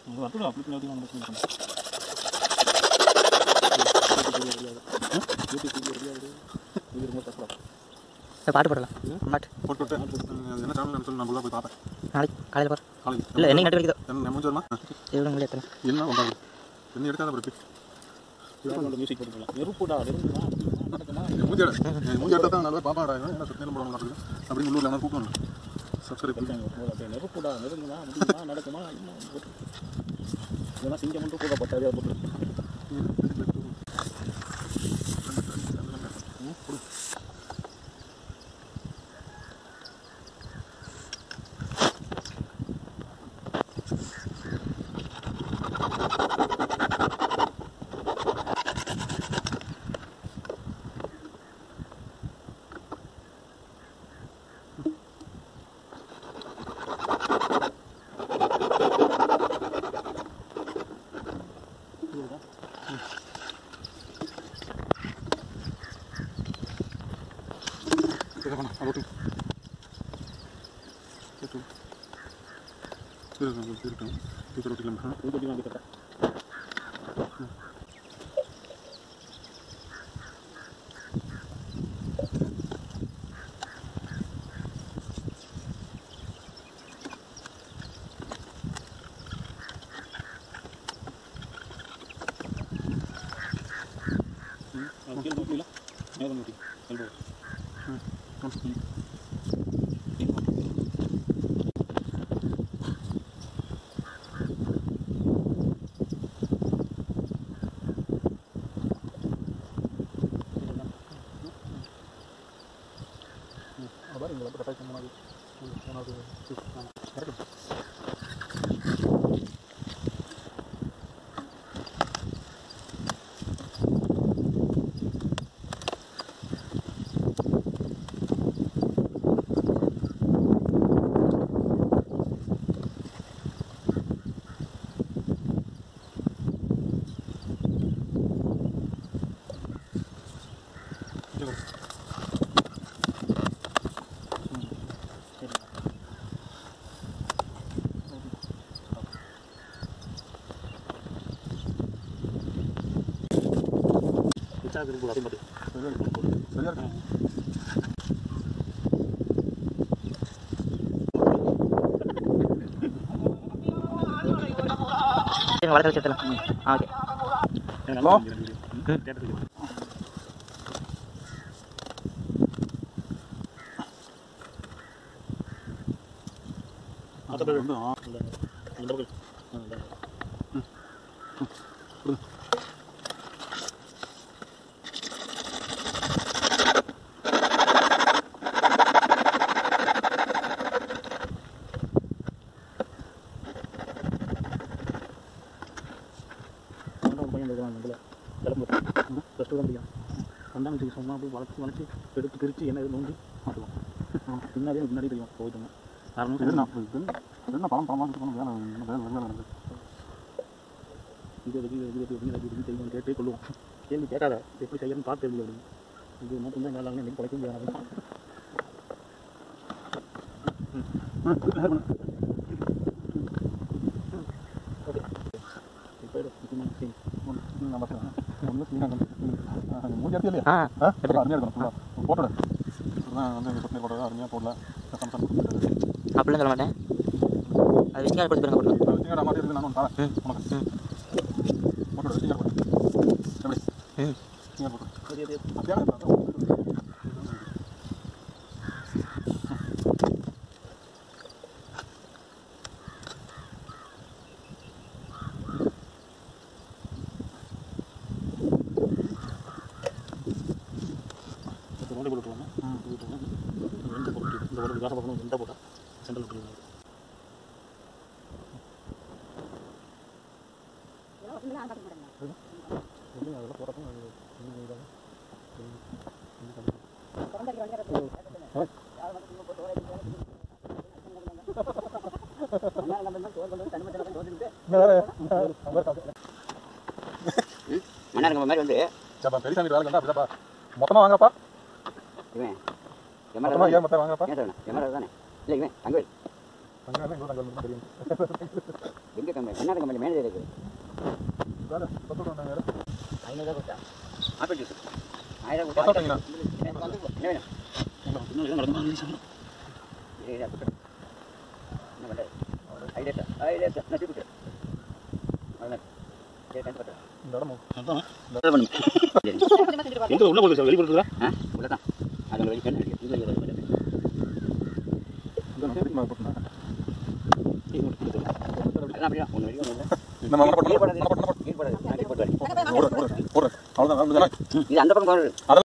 அது வரட்டும் அப்படி பின்னாடி நம்ம பிரச்சனை சரி, பாட்டு போடலாம் பாட்டு போட்டு விட்டு அது என்ன சேனல் சொல்லி நான் உள்ள போய் பார்த்தேன் நாளைக்கு காலையில் பாரு காலேஜ் இல்லை என்னைக்கு நட்டு வரைக்குதோ என்ன முடிஞ்சு வருமா இவங்க எத்தனை என்ன பண்ணுறாங்க என்ன எடுக்காத பிறகு மியூசிக் போட்டு போகலாம் நெருப்புடா நெருப்புடா நடக்குமா மூஞ்சி எடு. என் மூஞ்சி எடுத்தா தான் நல்லா பாப்பாடா என்ன சுத்தம் போட மாட்டேங்குது அப்படின்னு உள்ளூரில் என்ன கூப்பிடணும் சப்ஸ்கிரைப் பண்ணி அப்படியே நெருப்புடா நெருங்குமா முடியுமா நடக்குமா என்ன போட்டு இதெல்லாம் சிங்கம் மட்டும் கூட பட்டாது அதை போட்டு சரி பண்ண அது ஓகே சரி சரி இருக்கட்டும் டீச்சர் ஓட்டிக்கலாம் ஊட்டி வாங்கி தட்டேன் அது கீழே ஊட்டில மேலே ஊட்டி எல்போ அதான் இங்கே வந்து கட்டாயம் மூணாவது மூணாவது கரெக்ட் பிச்சா திரும்ப அதே மாதிரி சரியா இருக்கும் சரி வளர்க்க வச்சு எடுத்துலாம் ஆ ஓகே ஹலோ வந்து ஆ பையன் இருக்கான் இதில் கிளம்பு ப்ளஸ் டூ தான் படிக்கான் ரெண்டாம் வச்சுக்கு சொன்னால் போய் வளர்ச்சி வளர்ச்சி எடுத்து பிரித்து என்ன இது நோண்டி மாட்டுவோம் பின்னாடியே முன்னாடி தெரியும் போயிட்டோங்க காரணம் இது என்ன இது என்ன பழம் பழமாக இருக்கணும் வேலை என்ன வேலை வேலை நடக்குது இது எதுக்கு இது எதுக்கு எப்படி இது தெரியும் கேட்டே கொள்ளுவோம் கேள்வி கேட்காத எப்படி செய்யணும்னு பார்த்து தெரியும் அப்படின்னு இது மட்டும் தான் வேலை இன்னைக்கு குறைக்க முடியாது ஓகே இப்போ முக்கியமான விஷயம் நான் பார்த்தேன் ஒன்று சீனா மூஞ்சி எடுத்து இல்லையா ஆ ஆ அருமையாக இருக்கணும் ஃபுல்லாக போட்டோட நான் வந்து சொத்தை போட்டது அருமையாக போடல சம்சம் அப்படிலாம் சொல்ல மாட்டேன் அது விசிங்கால் கொடுத்து பாருங்க போட்டு வச்சுங்க மாதிரி இருக்கு நான் ஒன்று தரேன் உனக்கு போட்டோட சீக்கிரம் போட்டு எப்படி ம் சீக்கிரம் போட்டு சரி அது அப்படியே இப்போ ரோண்டை போட்டுருவாங்க எந்த போட்டு இந்த ஒரு காசை பார்க்கணும் எந்த போட்டா சென்ட்ரல் போட்டுருவாங்க அதெல்லாம் போகிறப்ப அண்ணா நம்ம மாதிரி வந்து சரிப்பா பெரியசாமி வேலை கண்டா அப்படிதாப்பா மொத்தமாக வாங்கப்பா இவன் மொத்தமாக ஏன் மொத்தம் வாங்கப்பா ஏன் சொல்லணும் எமரா தானே இல்லை இவன் தங்கவேல் தங்கம் எங்கே தங்கம் மட்டும் தெரியும் எங்கே கம்பெனி என்ன கம்பெனி மேனேஜர் இருக்குது வேறு பத்தோட வந்தாங்க வேறு ஐநூறுரூவா கொடுத்தா ஆப்பிள் ஜூஸ் ஆயிரம் பத்தாட்டீங்களா என்ன வேணும் இன்னும் எதுவும் நடக்குமா சொல்லணும் இது இது கொடுத்துரு. என்ன பண்ணுறது ஐடியா ஐடியா நான் திருப்பி அதான் சரி கண்டு பார்த்தேன் இந்த இடமும் அதான் பண்ணுங்க எங்கே உள்ள போகுது சார் வெளிப்படுத்துதா ஆ உள்ளதான் அது உங்கள் வெளியே கண்டு இது வெளியே வருது இந்த நான் நான் போட்டேன் அதான் அப்படியா ஒன்று வெளியே ஒன்று நம்ம மன ஈடுபடாது பட்டு ஈடுபடாது நான் ஈடுபடாது ஓடுறேன் ஓடுறேன் ஓடுறேன் அவ்வளோதான் இது அந்த பக்கம் போகிறது